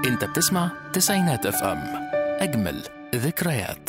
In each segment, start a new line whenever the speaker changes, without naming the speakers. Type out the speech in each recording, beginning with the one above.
انت بتسمع تسعينات اف ام اجمل ذكريات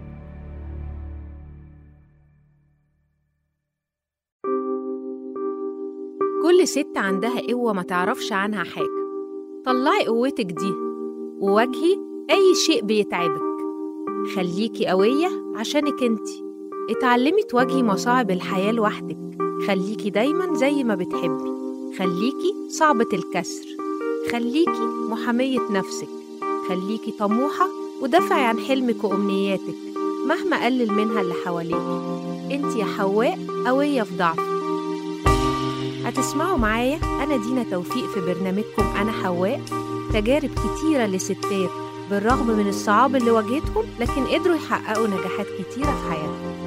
كل ست عندها قوة ما تعرفش عنها حاجة طلعي قوتك دي وواجهي أي شيء بيتعبك خليكي قوية عشانك انتي اتعلمي تواجهي مصاعب الحياة لوحدك خليكي دايما زي ما بتحبي خليكي صعبة الكسر خليكي محامية نفسك خليكي طموحة ودافعي عن حلمك وأمنياتك مهما قلل منها اللي حواليكي انت يا حواء قوية في ضعفك هتسمعوا معايا أنا دينا توفيق في برنامجكم أنا حواء تجارب كتيرة لستات بالرغم من الصعاب اللي واجهتهم لكن قدروا يحققوا نجاحات كتيرة في حياتهم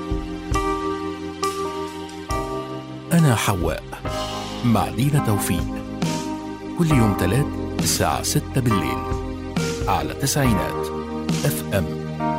أنا حواء مع دينا توفيق كل يوم تلات الساعة ستة بالليل على تسعينات اف ام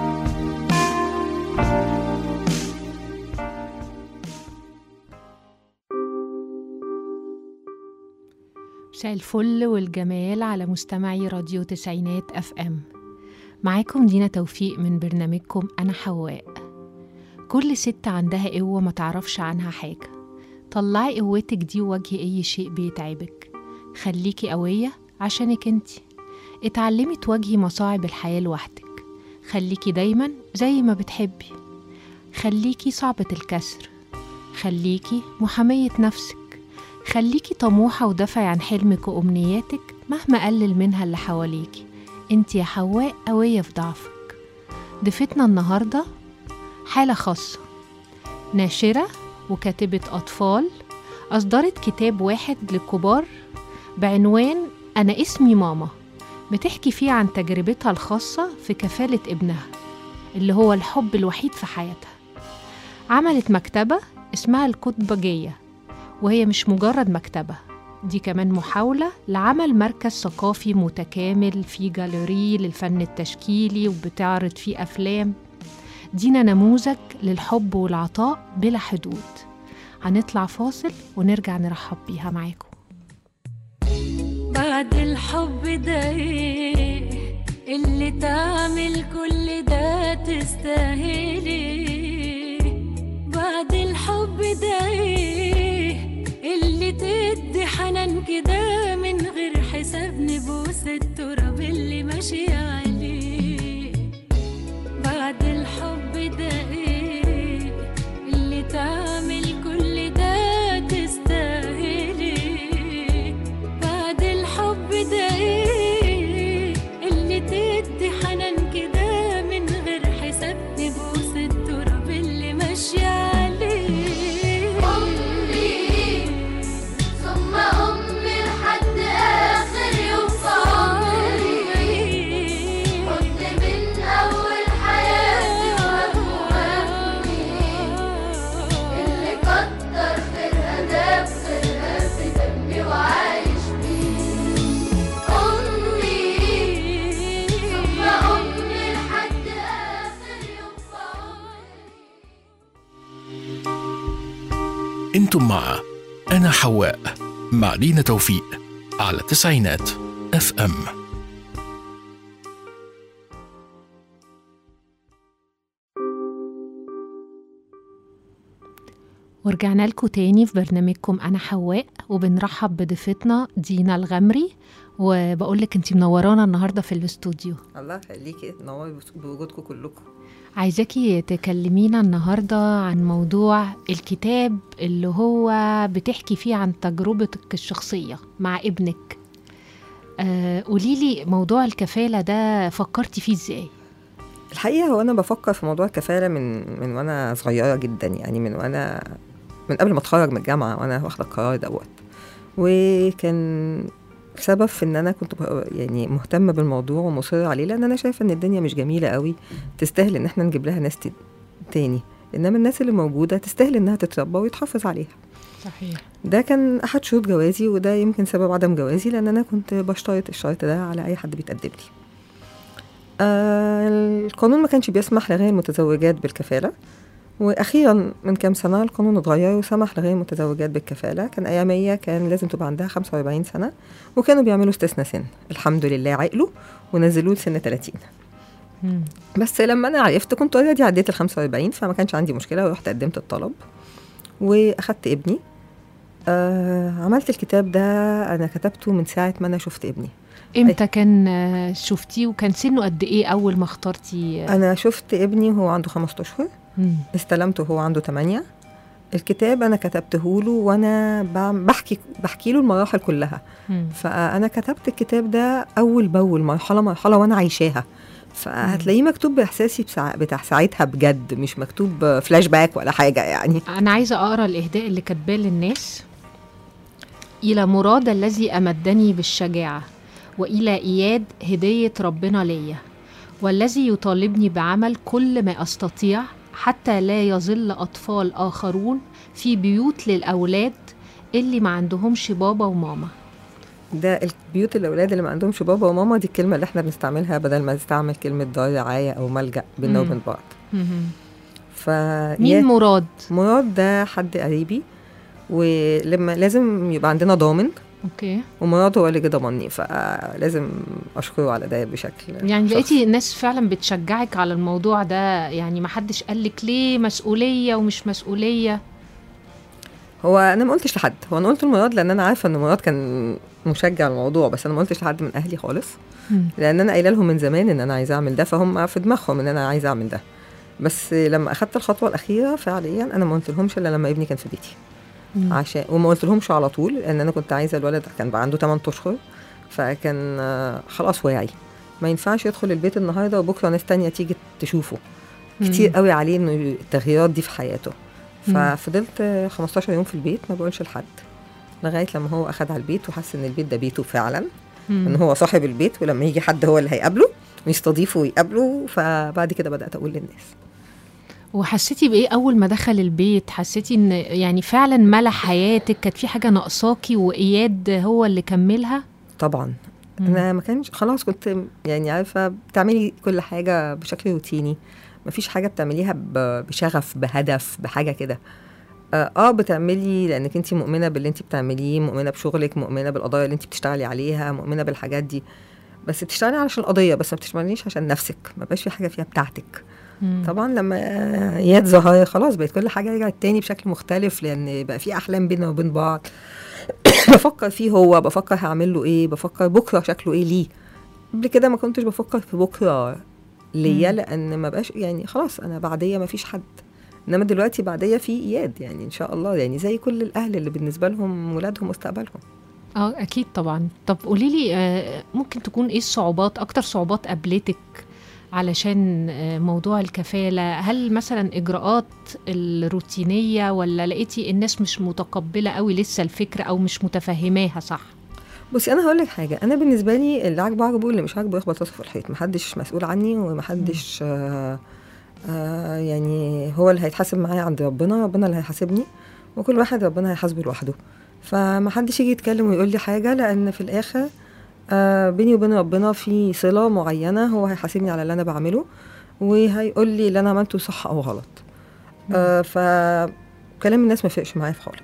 مساء الفل والجمال على مستمعي راديو تسعينات اف ام معاكم دينا توفيق من برنامجكم انا حواء كل ست عندها قوة ما تعرفش عنها حاجة طلعي قوتك دي وواجهي اي شيء بيتعبك خليكي قوية عشانك انتي اتعلمي تواجهي مصاعب الحياة لوحدك خليكي دايما زي ما بتحبي خليكي صعبة الكسر خليكي محامية نفسك خليكي طموحة ودافعي عن حلمك وأمنياتك مهما قلل منها اللي حواليكي انت يا حواء قوية في ضعفك ضيفتنا النهاردة حالة خاصة ناشرة وكاتبة أطفال أصدرت كتاب واحد للكبار بعنوان أنا اسمي ماما بتحكي فيه عن تجربتها الخاصة في كفالة ابنها اللي هو الحب الوحيد في حياتها عملت مكتبة اسمها الكتبجية وهي مش مجرد مكتبة دي كمان محاولة لعمل مركز ثقافي متكامل فيه جاليري للفن التشكيلي وبتعرض فيه أفلام دينا نموذج للحب والعطاء بلا حدود هنطلع فاصل ونرجع نرحب بيها معاكم
بعد الحب ده ايه اللي تعمل كل ده تستاهلي بعد الحب ده ايه اللي تدي حنان كده من غير حساب نبوس التراب اللي ماشي عليه بعد الحب ده ايه اللي تعمل كل ده تستاهلي بعد الحب ده ايه اللي تدي حنان كده من غير حساب نبوس التراب اللي ماشي عليه
أمي ثم أمي لحد آخر يوم في عمري كنت من أول حياتي وهمي اللي كتر خيرها ده بخيرها في دمي وعايش بيه أمي ثم أمي لحد آخر يوم في عمري
انتم مع أنا حواء مع دينا توفيق على تسعينات اف ام
ورجعنا لكم تاني في برنامجكم أنا حواء وبنرحب بضيفتنا دينا الغمري وبقول لك انت منورانا النهارده في الاستوديو
الله يخليكي تنوري بس- بوجودكم كلكم
عايزاكي تكلمينا النهارده عن موضوع الكتاب اللي هو بتحكي فيه عن تجربتك الشخصيه مع ابنك آه قوليلي موضوع الكفاله ده فكرتي فيه ازاي
الحقيقه هو انا بفكر في موضوع الكفاله من من وانا صغيره جدا يعني من وانا من قبل ما اتخرج من الجامعه وانا واخده القرار دوت وكان سبب في ان انا كنت ب- يعني مهتمه بالموضوع ومصره عليه لان انا شايفه ان الدنيا مش جميله قوي تستاهل ان احنا نجيب لها ناس ت- تاني انما الناس اللي موجوده تستاهل انها تتربى ويتحافظ عليها
صحيح
ده كان احد شروط جوازي وده يمكن سبب عدم جوازي لان انا كنت بشترط الشرط ده على اي حد بيتقدم لي آه القانون ما كانش بيسمح لغير المتزوجات بالكفاله واخيرا من كام سنه القانون اتغير وسمح لغير المتزوجات بالكفاله كان اياميه كان لازم تبقى عندها 45 سنه وكانوا بيعملوا استثناء سن الحمد لله عقلوا ونزلوه لسن 30
مم.
بس لما انا عرفت كنت اوريدي عديت ال 45 فما كانش عندي مشكله ورحت قدمت الطلب واخدت ابني آه عملت الكتاب ده انا كتبته من ساعه ما انا شفت ابني
امتى كان آه، شفتيه وكان سنه قد ايه اول ما اخترتي آه،
انا شفت ابني وهو عنده خمس اشهر
مم.
استلمته وهو عنده 8 الكتاب انا كتبته له وانا بعم- بحكي بحكي له المراحل كلها
مم.
فانا كتبت الكتاب ده اول باول مرحله مرحله وانا عايشاها فهتلاقيه مكتوب باحساسي بسع... بتاع ساعتها بجد مش مكتوب فلاش باك ولا حاجه يعني
أنا عايزة أقرأ الإهداء اللي كاتباه للناس إلى مراد الذي أمدني بالشجاعة وإلى إياد هدية ربنا ليا والذي يطالبني بعمل كل ما أستطيع حتى لا يظل أطفال آخرون في بيوت للأولاد اللي ما عندهمش بابا وماما
ده البيوت الاولاد اللي ما عندهمش بابا وماما دي الكلمه اللي احنا بنستعملها بدل ما نستعمل كلمه دار رعايه او ملجا بينا
مم.
وبين بعض ف
مين مراد؟
مراد ده حد قريبي ولما لازم يبقى عندنا ضامن
أوكي
ومراد هو اللي جه ضمني فلازم اشكره على ده بشكل
يعني
شخصي.
لقيتي الناس فعلا بتشجعك على الموضوع ده يعني ما حدش قالك ليه مسؤولية ومش مسؤولية
هو انا ما قلتش لحد هو انا قلت لمراد لان انا عارفه ان مراد كان مشجع الموضوع بس انا ما قلتش لحد من اهلي خالص
مم.
لان انا قايله لهم من زمان ان انا عايزه اعمل ده فهم في دماغهم ان انا عايزه اعمل ده بس لما اخدت الخطوه الاخيره فعليا انا ما قلت لهمش الا لما ابني كان في بيتي
مم.
عشان وما قلت لهمش على طول لان انا كنت عايزه الولد كان بقى عنده 8 اشهر فكان آه، خلاص واعي ما ينفعش يدخل البيت النهارده وبكره ناس تانية تيجي تشوفه كتير
مم.
قوي عليه انه التغييرات دي في حياته
مم.
ففضلت آه، 15 يوم في البيت ما بقولش لحد لغايه لما هو اخد على البيت وحس ان البيت ده بيته فعلا
مم.
ان هو صاحب البيت ولما يجي حد هو اللي هيقابله ويستضيفه ويقابله فبعد كده بدات اقول للناس
وحسيتي بايه اول ما دخل البيت حسيتي ان يعني فعلا ملا حياتك كانت في حاجه ناقصاكي واياد هو اللي كملها
طبعا
مم.
انا ما كانش خلاص كنت يعني عارفه بتعملي كل حاجه بشكل روتيني مفيش حاجه بتعمليها ب- بشغف بهدف بحاجه كده اه آه، بتعملي لانك انت مؤمنه باللي انت بتعمليه مؤمنه بشغلك مؤمنه بالقضايا اللي انت بتشتغلي عليها مؤمنه بالحاجات دي بس بتشتغلي علشان القضيه بس ما بتشتغليش عشان نفسك ما بقاش في حاجه فيها بتاعتك
مم.
طبعا لما اياد ظهر خلاص بقت كل حاجه رجعت تاني بشكل مختلف لان بقى في احلام بينا وبين بعض بفكر فيه هو بفكر هعمل له ايه بفكر بكره شكله ايه ليه قبل كده ما كنتش بفكر في بكره ليا
مم.
لان ما بقاش يعني خلاص انا بعديه ما فيش حد انما دلوقتي بعديه في اياد يعني ان شاء الله يعني زي كل الاهل اللي بالنسبه لهم ولادهم مستقبلهم
اه اكيد طبعا طب قولي لي آه، ممكن تكون ايه الصعوبات اكتر صعوبات قابلتك علشان آه، موضوع الكفاله هل مثلا اجراءات الروتينيه ولا لقيتي الناس مش متقبله قوي لسه الفكره او مش متفهماها صح
بصي انا هقول لك حاجه انا بالنسبه لي اللي عاجبه عاجبه اللي مش عاجبه يخبط راسه في الحيط محدش مسؤول عني ومحدش آه آه يعني هو اللي هيتحاسب معايا عند ربنا ربنا اللي هيحاسبني وكل واحد ربنا هيحاسبه لوحده فمحدش يجي يتكلم ويقول لي حاجه لان في الاخر آه بيني وبين ربنا في صله معينه هو هيحاسبني على اللي انا بعمله وهيقول لي اللي انا عملته صح او غلط آه فكلام الناس ما فرقش معايا خالص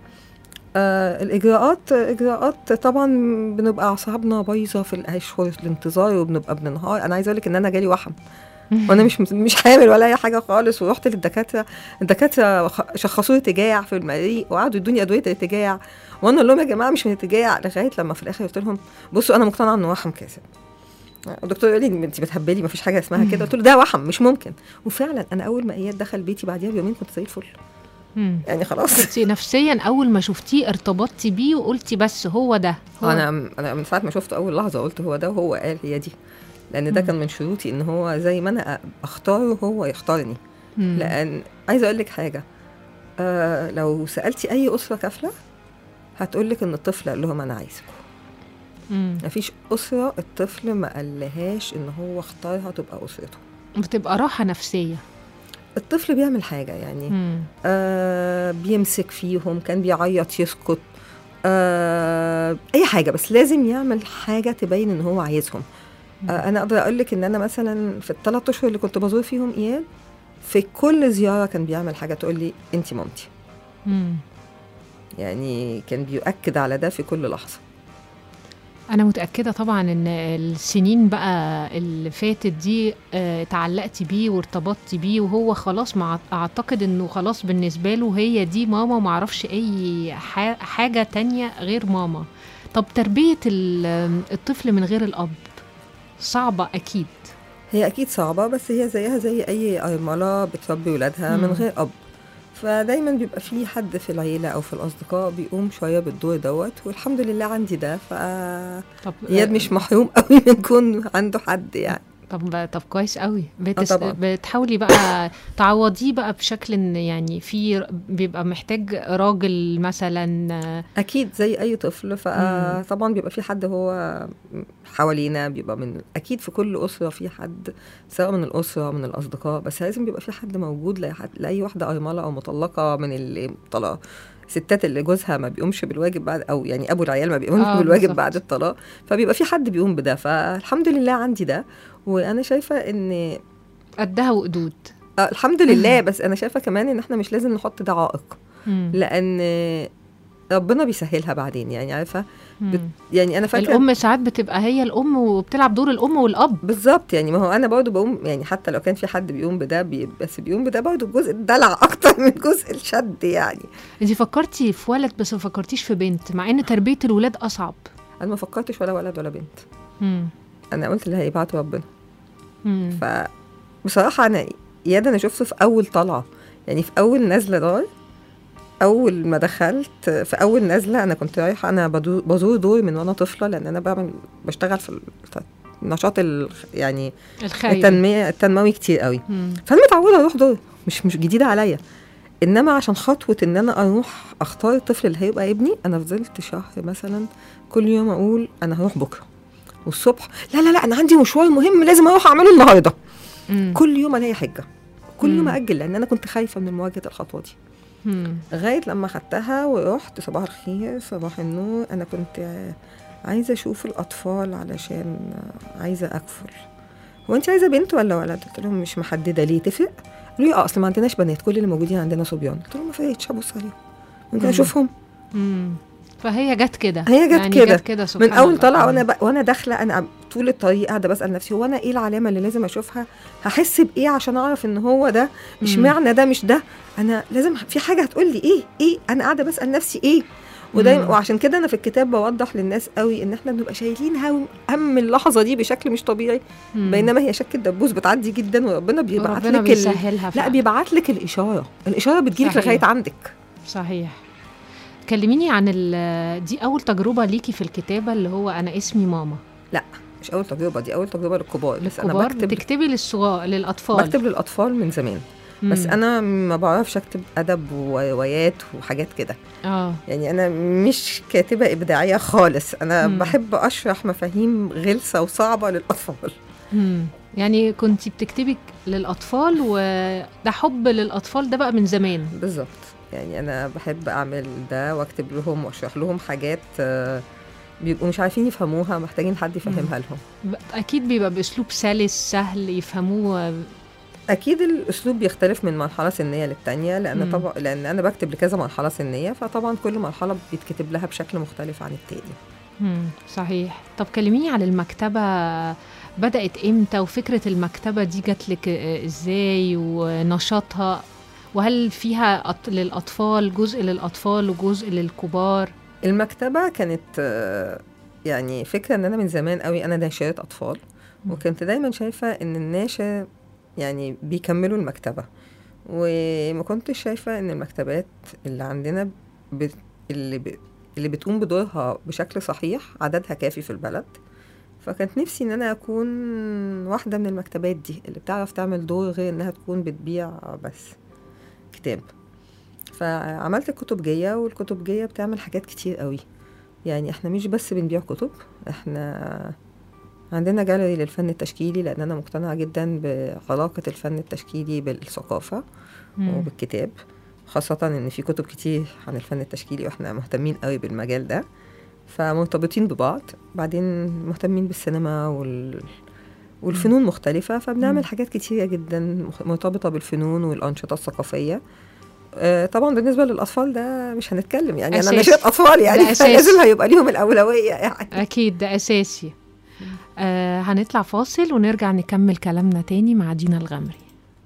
آه الاجراءات اجراءات طبعا بنبقى اعصابنا بايظه في الاشهر الانتظار وبنبقى بننهار انا عايزه اقول لك ان انا جالي وحم وانا مش مش حامل ولا اي حاجه خالص ورحت للدكاتره الدكاتره خ- شخصوا لي ارتجاع في المريء وقعدوا يدوني ادويه الارتجاع وانا اقول لهم يا جماعه مش من ارتجاع لغايه لما في الاخر قلت لهم بصوا انا مقتنعه انه وحم كاذب الدكتور يقول لي انت بتهبلي مفيش حاجه اسمها كده قلت له ده وحم مش ممكن وفعلا انا اول ما اياد دخل بيتي بعديها بيومين كنت زي الفل
مم.
يعني خلاص
انت نفسيا اول ما شفتيه ارتبطتي بيه وقلتي بس هو ده هو
انا انا من ساعه ما شفته اول لحظه قلت هو ده وهو قال هي دي لان ده
مم.
كان من شروطي ان هو زي ما انا اختاره هو يختارني
مم.
لان عايزه اقول لك حاجه آه لو سالتي اي اسره كافله هتقول لك ان الطفل قال لهم انا عايزكم
مم.
مفيش اسره الطفل ما قالهاش ان هو اختارها تبقى اسرته
بتبقى راحه نفسيه
الطفل بيعمل حاجه يعني
مم.
آه بيمسك فيهم كان بيعيط يسكت آه اي حاجه بس لازم يعمل حاجه تبين ان هو عايزهم آه انا اقدر اقول لك ان انا مثلا في الثلاث اشهر اللي كنت بزور فيهم اياد في كل زياره كان بيعمل حاجه تقول لي انت مامتي
مم.
يعني كان بيؤكد على ده في كل لحظه
انا متاكده طبعا ان السنين بقى اللي فاتت دي آه، اتعلقتي بيه وارتبطتي بيه وهو خلاص مع اعتقد انه خلاص بالنسبه له هي دي ماما وما اعرفش اي ح- حاجه تانية غير ماما طب تربيه ال- الطفل من غير الاب صعبه اكيد
هي اكيد صعبه بس هي زيها زي اي ارمله بتربي ولادها
مم.
من غير اب فدايما بيبقى في حد في العيله او في الاصدقاء بيقوم شويه بالدور دوت والحمد لله عندي ده ف
طب
اياد مش محروم قوي من كون عنده حد يعني
طب طب كويس قوي بتس...
طبعاً.
بتحاولي بقى تعوضيه بقى بشكل ان يعني في ر- بيبقى محتاج راجل مثلا آه،
اكيد زي اي طفل فطبعا بيبقى في حد هو حوالينا بيبقى من اكيد في كل اسره في حد سواء من الاسره من الاصدقاء بس لازم بيبقى في حد موجود لاي حد لاي واحده ارمله او مطلقه من اللي طلاق ستات اللي جوزها ما بيقومش بالواجب بعد او يعني ابو العيال ما بيقومش
آه،
بالواجب
بالظبط.
بعد الطلاق فبيبقى في حد بيقوم بده فالحمد لله عندي ده وانا شايفه ان
قدها وقدود
آه الحمد لله بس انا شايفه كمان ان احنا مش لازم نحط ده عائق
مم.
لان ربنا بيسهلها بعدين يعني عارفه بت...
مم.
يعني انا فاكره
الام ساعات بتبقى هي الام وبتلعب دور الام والاب
بالظبط يعني ما هو انا برضه بقوم يعني حتى لو كان في حد بيقوم بده بي بس بيقوم بده برضه بجزء الدلع اكتر من جزء الشد يعني
انت فكرتي في ولد بس ما فكرتيش في بنت مع ان تربيه الولاد اصعب
انا ما فكرتش ولا ولد ولا بنت
مم.
انا قلت اللي هيبعته ربنا
مم.
فبصراحه انا اياد انا شفته في اول طلعه يعني في اول نزله دار اول ما دخلت في اول نزله انا كنت رايحه انا بدو- بزور دور من وانا طفله لان انا بعمل بشتغل في النشاط ال- يعني
الخير
التنميه التنموي كتير قوي
مم.
فانا متعوده اروح دور مش مش جديده عليا انما عشان خطوه ان انا اروح اختار الطفل اللي هيبقى ابني انا فضلت شهر مثلا كل يوم اقول انا هروح بكره والصبح لا لا لا انا عندي مشوار مهم لازم اروح اعمله النهارده
مم.
كل يوم الاقي حجه كل يوم
مم.
اجل لان انا كنت خايفه من مواجهه الخطوه دي
مم.
لغايه لما خدتها ورحت صباح الخير صباح النور انا كنت آه، عايزه اشوف الاطفال علشان آه، عايزه اكفل هو انت عايزه بنت ولا ولد قلت لهم مش محدده ليه تفرق قالوا لي اه اصل ما عندناش بنات كل اللي موجودين عندنا صبيان قلت لهم ما فرقتش ابص عليهم ممكن
مم.
اشوفهم
مم. فهي جت كده
هي جت
يعني
كده.
جت كده سبحان
من اول
الله.
طلعه
مم.
وانا ب... وانا داخله انا طول الطريق قاعده بسال نفسي هو انا ايه العلامه اللي لازم اشوفها هحس بايه عشان اعرف ان هو ده مش
مم.
معنى ده مش ده انا لازم في حاجه هتقول لي ايه ايه انا قاعده بسال نفسي ايه ودايما
مم.
وعشان كده انا في الكتاب بوضح للناس قوي ان احنا بنبقى شايلين هم هم اللحظه دي بشكل مش طبيعي
مم.
بينما هي شك الدبوس بتعدي جدا وربنا بيبعت
ربنا
لك ال...
بيسهلها
لا
فعلا.
بيبعت لك الاشاره الاشاره بتجيلك
صحيح.
لغايه عندك
صحيح كلميني عن ال- دي اول تجربه ليكي في الكتابه اللي هو انا اسمي ماما
مش اول تجربه دي اول تجربه للكبار بس انا
للكبار
بكتب
بتكتبي للصغار للاطفال
بكتب للاطفال من زمان بس
مم.
انا ما بعرفش اكتب ادب وروايات وحاجات كده
اه
يعني انا مش كاتبه ابداعيه خالص انا
مم.
بحب اشرح مفاهيم غلسه وصعبه للاطفال
مم. يعني كنتي بتكتبي للاطفال وده حب للاطفال ده بقى من زمان
بالظبط يعني انا بحب اعمل ده واكتب لهم واشرح لهم حاجات آه، بيبقوا مش عارفين يفهموها محتاجين حد يفهمها لهم
ب- اكيد بيبقى باسلوب سلس سهل يفهموه
اكيد الاسلوب بيختلف من مرحله سنيه للتانيه لان
مم.
طبعا لان انا بكتب لكذا مرحله سنيه فطبعا كل مرحله بيتكتب لها بشكل مختلف عن التاني
مم. صحيح طب كلميني عن المكتبه بدات امتى وفكره المكتبه دي جات لك آه، ازاي ونشاطها وهل فيها أط- للاطفال جزء للاطفال وجزء للكبار
المكتبه كانت آه، يعني فكره ان انا من زمان قوي انا ناشره اطفال
مم.
وكنت دايما شايفه ان الناشر يعني بيكملوا المكتبه وما كنتش شايفه ان المكتبات اللي عندنا بت... اللي ب... اللي بتقوم بدورها بشكل صحيح عددها كافي في البلد فكانت نفسي ان انا اكون واحده من المكتبات دي اللي بتعرف تعمل دور غير انها تكون بتبيع بس كتاب فعملت الكتبجية والكتبجية بتعمل حاجات كتير قوي يعني احنا مش بس بنبيع كتب احنا عندنا جاليري للفن التشكيلي لان انا مقتنعة جدا بعلاقة الفن التشكيلي بالثقافة
مم.
وبالكتاب خاصة ان في كتب كتير عن الفن التشكيلي واحنا مهتمين قوي بالمجال ده فمرتبطين ببعض بعدين مهتمين بالسينما وال والفنون مختلفة فبنعمل
مم.
حاجات كتيرة جدا مخ- مرتبطة بالفنون والأنشطة الثقافية آه، طبعا بالنسبة للأطفال ده مش هنتكلم يعني أنا
أساسي.
ناشئة أطفال
ده
يعني
أساسي.
لازم هيبقى ليهم الأولوية يعني
أكيد ده أساسي آه هنطلع فاصل ونرجع نكمل كلامنا تاني مع دينا الغمري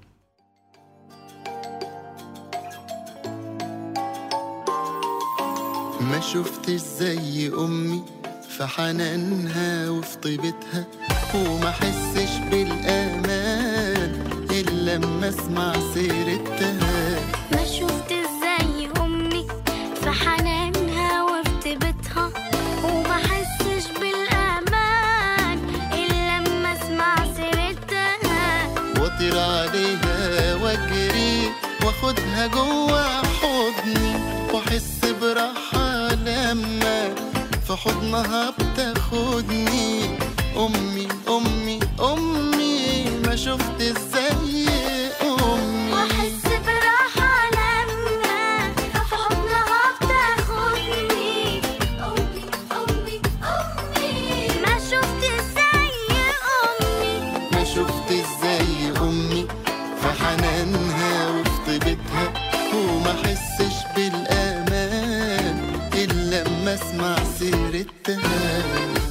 ما شفتش زي امي في حنانها وفي طيبتها وما احسش بالامان الا لما اسمع سيرتها
ما شفت ازاي امي في حنانها وفي طيبتها وما حسش بالامان الا لما اسمع سيرتها
واطير عليها واجري واخدها جوا حضني واحس براحة لما في حضنها بتاخدني امي امي امي ما شفت ازاي امي
واحس براحة لما في حضنها بتاخدني امي امي امي ما شفت ازاي امي
ما شفت ازاي امي في حنانها وفي طيبتها وما احسش بالامان الا لما اسمع سيرتها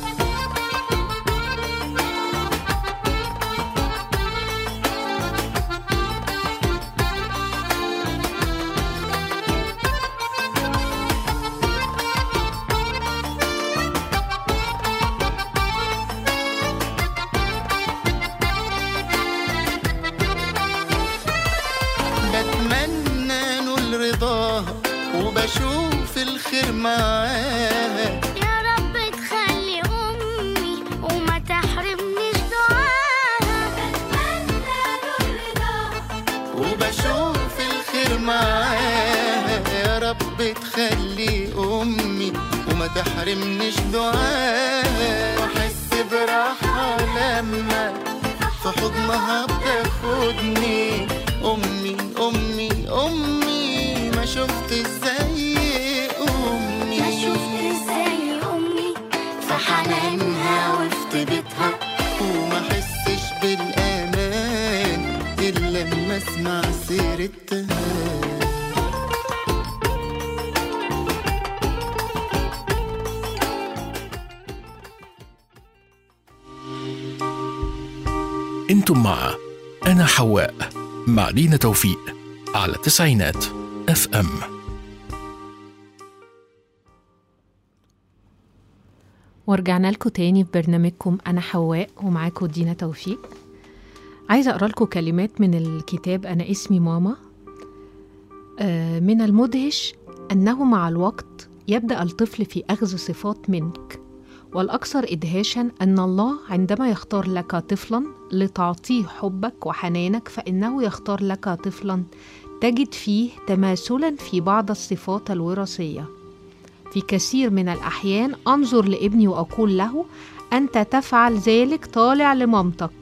بتمنى نول رضاها وبشوف الخير معاها
يا رب تخلي امي وما تحرمنيش دعاها بتمنى رضاها
وبشوف الخير معاها يا رب تخلي امي وما تحرمنيش دعاها واحس براحه لما في حضنها بتاخدني امي امي امي ما شفت ازاي امي
ما شفت ازاي امي
في حنانها وفي طيبتها وما احسش بالامان الا لما اسمع سيرتها
انتم مع أنا حواء مع لينا توفيق على تسعينات اف ام
ورجعنا لكم تاني في برنامجكم أنا حواء ومعاكم دينا توفيق عايزة أقرأ لكم كلمات من الكتاب أنا اسمي ماما آه، من المدهش أنه مع الوقت يبدأ الطفل في أخذ صفات منك والأكثر إدهاشا أن الله عندما يختار لك طفلا لتعطيه حبك وحنانك فإنه يختار لك طفلا تجد فيه تماثلا في بعض الصفات الوراثيه في كثير من الأحيان أنظر لابني وأقول له أنت تفعل ذلك طالع لمامتك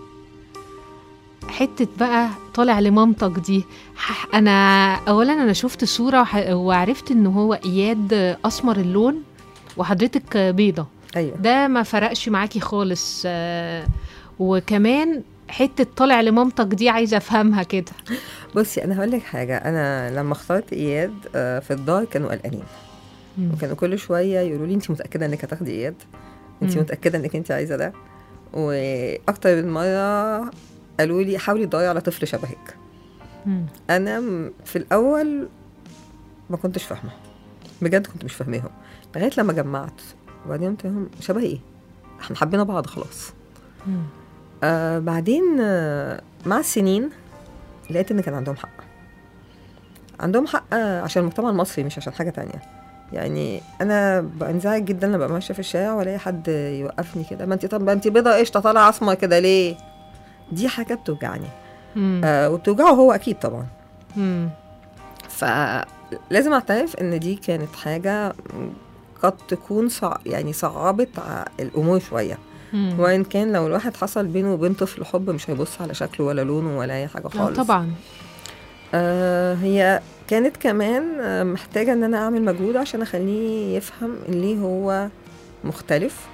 حتة بقى طالع لمامتك دي ح- أنا أولا أنا شفت صورة وح- وعرفت إن هو إياد أسمر اللون وحضرتك بيضة
أيوه
ده ما فرقش معاكي خالص آه، وكمان حتة طالع لمامتك دي عايزة أفهمها كده
بصي أنا هقول لك حاجة أنا لما اخترت إياد آه، في الدار كانوا قلقانين
مم.
وكانوا كل شويه يقولوا لي انت متاكده انك هتاخدي اياد انت
مم.
متاكده انك انت عايزه ده واكتر من مره قالوا لي حاولي تدوري على طفل شبهك
مم.
انا م- في الاول ما كنتش فاهمه بجد كنت مش فاهماهم لغايه لما جمعت وبعدين قلت لهم شبه ايه احنا حبينا بعض خلاص
مم.
آه بعدين آه مع السنين لقيت ان كان عندهم حق عندهم حق آه، عشان المجتمع المصري مش عشان حاجه تانية يعني انا بنزعج جدا لما ببقى ماشيه في الشارع والاقي حد يوقفني كده ما انت طب ما انت بيضه قشطه طالعه اسمر كده ليه دي حاجه بتوجعني
مم.
آه وبتوجعه هو اكيد طبعا
مم.
فلازم اعترف ان دي كانت حاجه قد تكون صع... يعني صعبت ع- الامور شويه
مم.
وان كان لو الواحد حصل بينه وبين طفل حب مش هيبص على شكله ولا لونه ولا اي حاجه
آه،
خالص
طبعا
آه هي كانت كمان آه، محتاجه ان انا اعمل مجهود عشان اخليه يفهم ان ليه هو مختلف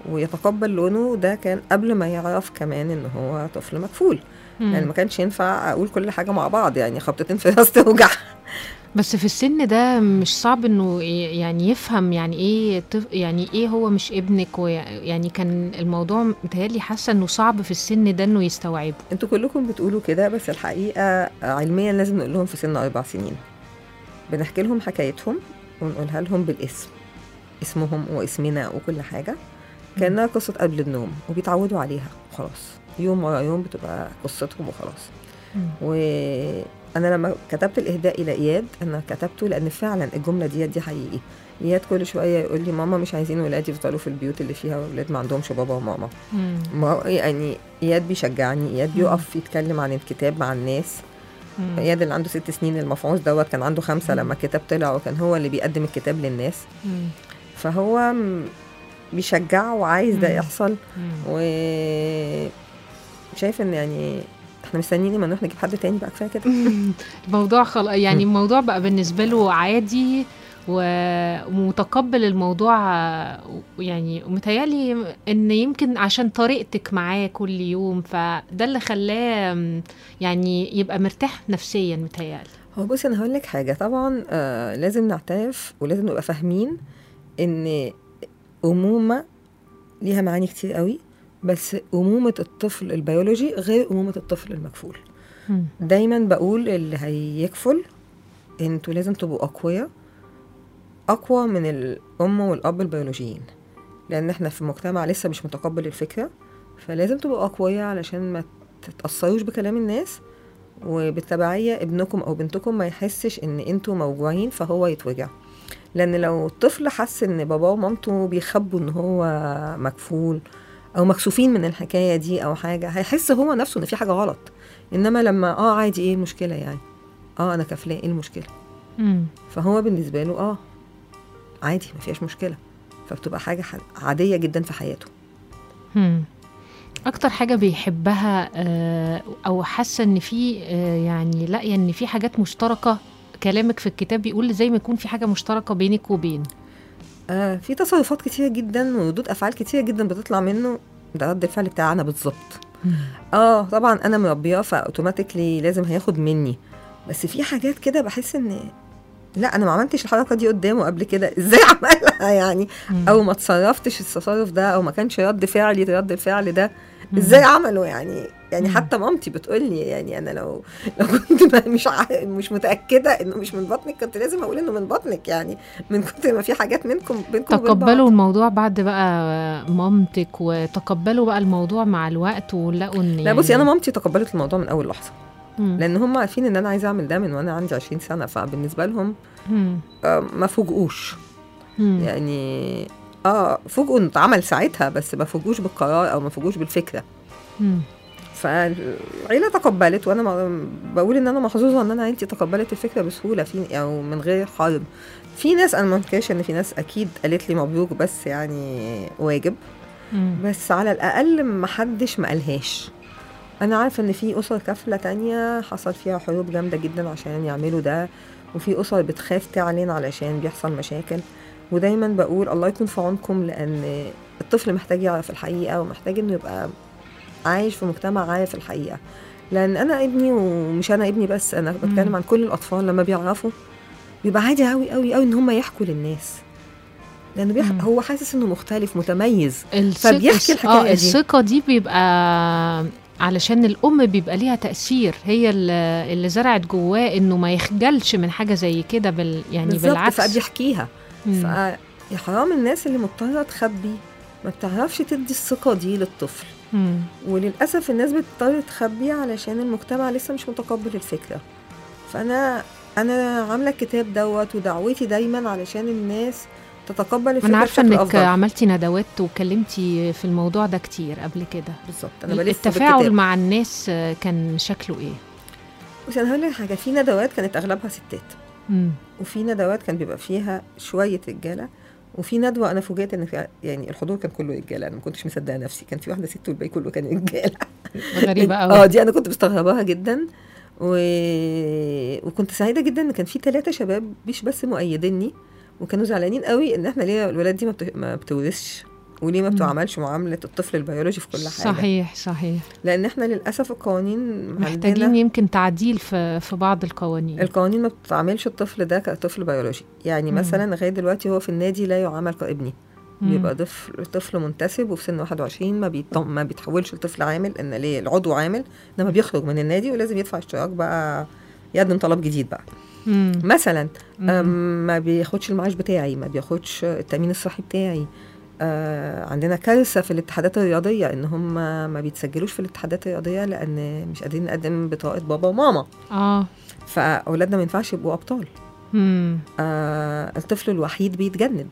ويتقبل لونه ده كان قبل ما يعرف كمان ان هو طفل مكفول يعني ما كانش ينفع اقول كل حاجه مع بعض يعني خبطتين في راس توجع
بس في السن ده مش صعب انه ي- يعني يفهم يعني ايه طف- يعني ايه هو مش ابنك ويع- يعني كان الموضوع متهيألي حاسه انه صعب في السن ده انه يستوعبه
انتوا كلكم بتقولوا كده بس الحقيقه علميا لازم نقول لهم في سن اربع سنين بنحكي لهم حكايتهم ونقولها لهم بالاسم اسمهم واسمنا وكل حاجه كانها قصه قبل النوم وبيتعودوا عليها خلاص يوم ورا يوم بتبقى قصتهم وخلاص
مم.
وانا لما كتبت الاهداء الى اياد انا كتبته لان فعلا الجمله دي دي حقيقي اياد كل شويه يقول لي ماما مش عايزين ولادي يفضلوا في البيوت اللي فيها ولاد ما عندهمش بابا وماما
مم.
ما هو يعني اياد بيشجعني اياد بيقف يتكلم عن الكتاب مع الناس
مم.
اياد اللي عنده ست سنين المفعوص دوت كان عنده خمسه
مم.
لما الكتاب طلع وكان هو اللي بيقدم الكتاب للناس
مم.
فهو م- بيشجع وعايز ده
مم.
يحصل
مم.
و شايف ان يعني احنا مستنيين ما نروح نجيب حد تاني بقى كفايه كده
الموضوع خل... يعني الموضوع بقى بالنسبة له عادي و- ومتقبل الموضوع آه، يعني ومتهيألي ان يمكن عشان طريقتك معاه كل يوم فده اللي خلاه م، يعني يبقى مرتاح نفسيا متهيألي
هو بصي انا هقول لك حاجه طبعا آه لازم نعترف ولازم نبقى فاهمين ان امومه ليها معاني كتير قوي بس امومه الطفل البيولوجي غير امومه الطفل المكفول
مم.
دايما بقول اللي هيكفل انتوا لازم تبقوا اقوياء اقوى من الام والاب البيولوجيين لان احنا في مجتمع لسه مش متقبل الفكره فلازم تبقوا اقوياء علشان ما تتاثروش بكلام الناس وبالتبعيه ابنكم او بنتكم ما يحسش ان انتوا موجوعين فهو يتوجع لان لو الطفل حس ان باباه ومامته بيخبوا ان هو مكفول او مكسوفين من الحكايه دي او حاجه هيحس هو نفسه ان في حاجه غلط انما لما اه عادي ايه المشكله يعني اه انا كفلان ايه المشكله
مم.
فهو بالنسبه له اه عادي ما فيهاش مشكله فبتبقى حاجه ح- عاديه جدا في حياته
مم. اكتر حاجه بيحبها آه، او حاسه ان في آه، يعني لا ان في حاجات مشتركه كلامك في الكتاب بيقول زي ما يكون في حاجه مشتركه بينك وبين
آه في تصرفات كتيره جدا وردود افعال كتيره جدا بتطلع منه ده رد الفعل بتاعنا بالظبط اه طبعا انا مربياه فاوتوماتيكلي لازم هياخد مني بس في حاجات كده بحس ان لا انا ما عملتش الحركه دي قدامه قبل كده ازاي عملها يعني
مم.
او ما تصرفتش التصرف ده او ما كانش رد فعلي رد الفعل ده ازاي عمله يعني يعني
مم.
حتى مامتي بتقول لي يعني انا لو لو كنت ما- مش ع... مش متاكده انه مش من بطنك كنت لازم اقول انه من بطنك يعني من كتر ما في حاجات منكم بينكم وبين بعض.
تقبلوا الموضوع بعد بقى مامتك وتقبلوا بقى الموضوع مع الوقت ولقوا ان
لا بصي انا مامتي تقبلت الموضوع من اول لحظه
مم.
لان هم عارفين ان انا عايزه اعمل ده من وانا عندي 20 سنه فبالنسبه لهم
مم.
آه، ما فوجئوش
مم.
يعني اه فوجئوا انه اتعمل ساعتها بس ما فوجئوش بالقرار او ما فوجئوش بالفكره
مم.
فالعيله تقبلت وانا م- بقول ان انا محظوظه ان انا عيلتي تقبلت الفكره بسهوله في او من غير حرب في ناس انا ما انكرش ان في ناس اكيد قالت لي مبروك بس يعني واجب
مم.
بس على الاقل ما حدش ما قالهاش انا عارفه ان في اسر كافله تانية حصل فيها حروب جامده جدا عشان يعملوا ده وفي اسر بتخاف تعلن علشان بيحصل مشاكل ودايما بقول الله يكون في عونكم لان الطفل محتاج يعرف الحقيقه ومحتاج انه يبقى عايش في مجتمع عارف الحقيقه لان انا ابني ومش انا ابني بس انا بتكلم
مم.
عن كل الاطفال لما بيعرفوا بيبقى عادي قوي قوي قوي ان هم يحكوا للناس لانه بيح...
مم.
هو حاسس انه مختلف متميز
الثق-
فبيحكي
الث-
الحكاية
اه
دي.
الثقة دي بيبقى علشان الأم بيبقى ليها تأثير هي اللي اللي زرعت جواه إنه ما يخجلش من حاجة زي كده بال يعني
بالظبط
بالعكس
فبيحكيها
مم.
فيا حرام الناس اللي مضطره تخبي ما بتعرفش تدي الثقه دي للطفل
مم.
وللاسف الناس بتضطر تخبي علشان المجتمع لسه مش متقبل الفكره فانا انا عامله الكتاب دوت ودعوتي دايما علشان الناس تتقبل الفكره
أنا عارفة
بشكل
إنك
أفضل.
عملتي ندوات وكلمتي في الموضوع ده كتير قبل كده
بالظبط انا بلف
التفاعل
بالكتاب.
مع الناس آه، كان شكله إيه؟
بس انا هقول لك حاجه في ندوات كانت اغلبها ستات
مم.
وفي ندوات كان بيبقى فيها شويه رجاله وفي ندوه انا فوجئت ان في يعني الحضور كان كله رجاله انا ما كنتش مصدقه نفسي كان في واحده ست والباقي كله كان رجاله
غريبة
اه
قوي
دي انا كنت مستغرباها جدا و... وكنت سعيده جدا ان كان في ثلاثه شباب مش بس مؤيديني وكانوا زعلانين قوي ان احنا ليه الولاد دي ما, بت... ما بتورثش وليه ما
مم.
بتعملش معامله الطفل البيولوجي في كل حاجه
صحيح صحيح
لان احنا للاسف القوانين
محتاجين
عندنا
يمكن تعديل في في بعض القوانين
القوانين ما بتعاملش الطفل ده كطفل بيولوجي يعني
مم.
مثلا لغايه دلوقتي هو في النادي لا يعامل كابني
مم.
بيبقى طفل طفل منتسب وفي سن 21 ما بيط... ما بيتحولش لطفل عامل ان ليه العضو عامل انما بيخرج من النادي ولازم يدفع اشتراك بقى يقدم طلب جديد بقى
مم.
مثلا
مم.
أم، ما بياخدش المعاش بتاعي ما بياخدش التامين الصحي بتاعي آه عندنا كارثه في الاتحادات الرياضيه ان هم ما بيتسجلوش في الاتحادات الرياضيه لان مش قادرين نقدم بطاقه بابا وماما
اه
فاولادنا ما ينفعش يبقوا ابطال
مم.
آه الطفل الوحيد بيتجند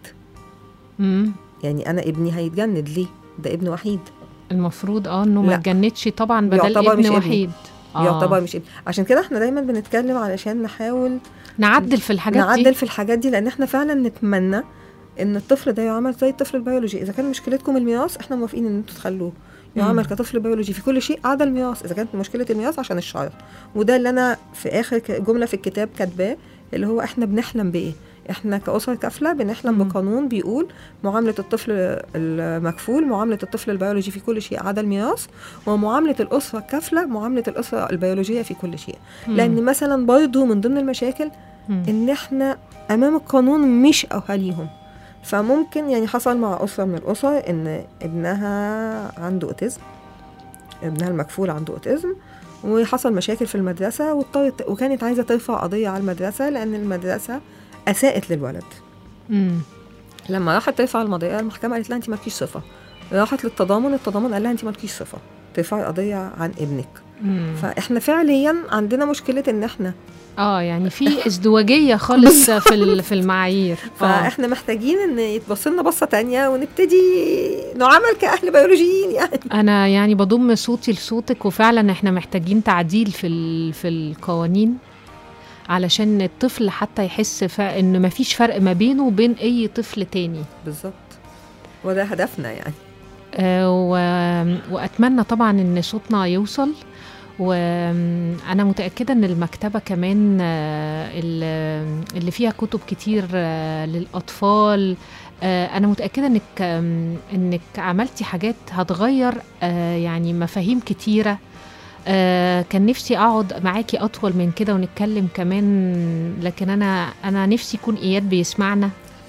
مم.
يعني انا ابني هيتجند ليه ده ابن وحيد
المفروض اه انه ما
لا.
يتجندش طبعا بدل
يعتبر
ابن
مش ابني.
وحيد آه.
يعتبر مش ابن عشان كده احنا دايما بنتكلم علشان نحاول
نعدل في الحاجات
نعدل
دي
في الحاجات دي لان احنا فعلا نتمنى ان الطفل ده يعامل زي الطفل البيولوجي اذا كان مشكلتكم الميراث احنا موافقين ان انتوا تخلوه يعامل
مم.
كطفل بيولوجي في كل شيء عدا الميراث اذا كانت مشكله الميراث عشان الشرع وده اللي انا في اخر ك- جمله في الكتاب كاتباه اللي هو احنا بنحلم بايه احنا كاسر كافله بنحلم
مم.
بقانون بيقول معامله الطفل المكفول معامله الطفل البيولوجي في كل شيء عدا الميراث ومعامله الاسره الكافله معامله الاسره البيولوجيه في كل شيء
مم.
لان مثلا برضه من ضمن المشاكل
مم.
ان احنا امام القانون مش اهاليهم فممكن يعني حصل مع اسره من الاسر ان ابنها عنده اوتيزم ابنها المكفول عنده اوتيزم وحصل مشاكل في المدرسه واضطرت وكانت عايزه ترفع قضيه على المدرسه لان المدرسه اساءت للولد
مم.
لما راحت ترفع القضيه المحكمه قالت لها انت مالكيش صفه راحت للتضامن التضامن قال لها انت مالكيش صفه ترفعي قضيه عن ابنك
مم.
فاحنا فعليا عندنا مشكله ان احنا
اه يعني في ازدواجيه خالص في ال- في المعايير آه.
فاحنا محتاجين ان يتبص لنا بصه تانية ونبتدي نعامل كاهل بيولوجيين يعني
انا يعني بضم صوتي لصوتك وفعلا احنا محتاجين تعديل في ال- في القوانين علشان الطفل حتى يحس ف- ان مفيش فرق ما بينه وبين اي طفل تاني
بالظبط وده هدفنا يعني
آه، و- واتمنى طبعا ان صوتنا يوصل وانا متاكده ان المكتبه كمان آه، ال- اللي فيها كتب كتير آه، للاطفال آه، انا متاكده انك آم، انك عملتي حاجات هتغير آه، يعني مفاهيم كتيره آه، كان نفسي اقعد معاكي اطول من كده ونتكلم كمان لكن انا انا نفسي يكون اياد بيسمعنا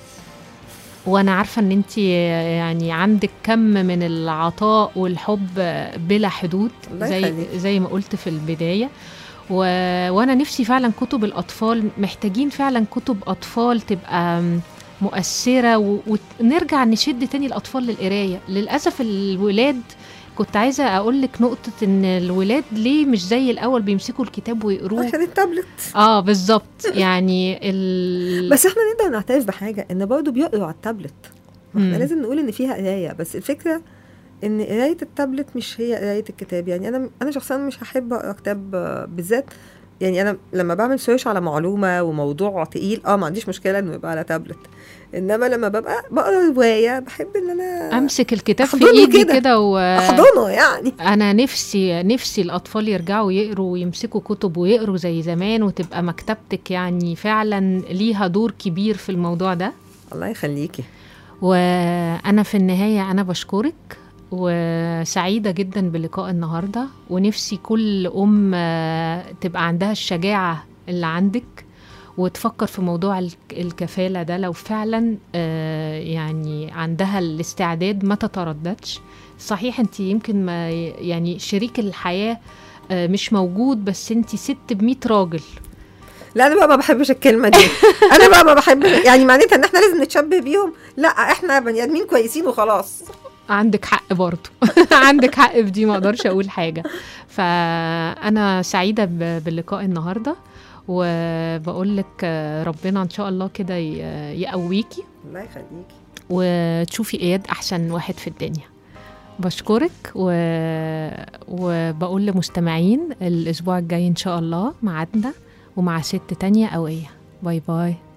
وانا عارفه ان انت يعني عندك كم من العطاء والحب بلا حدود
الله
زي
يخليك.
زي ما قلت في البدايه و... وانا نفسي فعلا كتب الاطفال محتاجين فعلا كتب اطفال تبقى مؤثره و... ونرجع نشد تاني الاطفال للقرايه للاسف الولاد كنت عايزه اقول لك نقطه ان الولاد ليه مش زي الاول بيمسكوا الكتاب ويقروه
عشان التابلت
اه بالظبط يعني ال...
بس احنا نقدر نعترف بحاجه ان برضه بيقروا على التابلت ما احنا
مم.
لازم نقول ان فيها قرايه بس الفكره ان قرايه التابلت مش هي قرايه الكتاب يعني انا انا شخصيا مش هحب اقرا كتاب آه، بالذات يعني انا لما بعمل سيرش على معلومه وموضوع تقيل اه ما عنديش مشكله انه يبقى على تابلت انما لما ببقى بقرا روايه بحب ان انا
امسك الكتاب في
أحضنه
ايدي
كده.
كده و...
احضنه يعني
انا نفسي نفسي الاطفال يرجعوا يقروا ويمسكوا كتب ويقروا زي زمان وتبقى مكتبتك يعني فعلا ليها دور كبير في الموضوع ده
الله يخليكي
وانا في النهايه انا بشكرك وسعيده جدا بلقاء النهارده ونفسي كل ام آه، تبقى عندها الشجاعه اللي عندك وتفكر في موضوع الك- الكفاله ده لو فعلا آه، يعني عندها الاستعداد ما تترددش صحيح انت يمكن ما يعني شريك الحياه آه، مش موجود بس انت ست ب راجل
لا انا بقى ما بحبش الكلمه دي انا بقى ما بحب يعني معناتها ان احنا لازم نتشبه بيهم لا احنا بني ادمين كويسين وخلاص
عندك حق برضو عندك حق في دي ما اقدرش اقول حاجه فانا سعيده ب- باللقاء النهارده وبقول لك آه، ربنا ان شاء الله كده ي- يقويكي
الله يخليكي
وتشوفي اياد احسن واحد في الدنيا بشكرك و... وبقول لمستمعين الاسبوع الجاي ان شاء الله ميعادنا ومع ست تانية قوية باي باي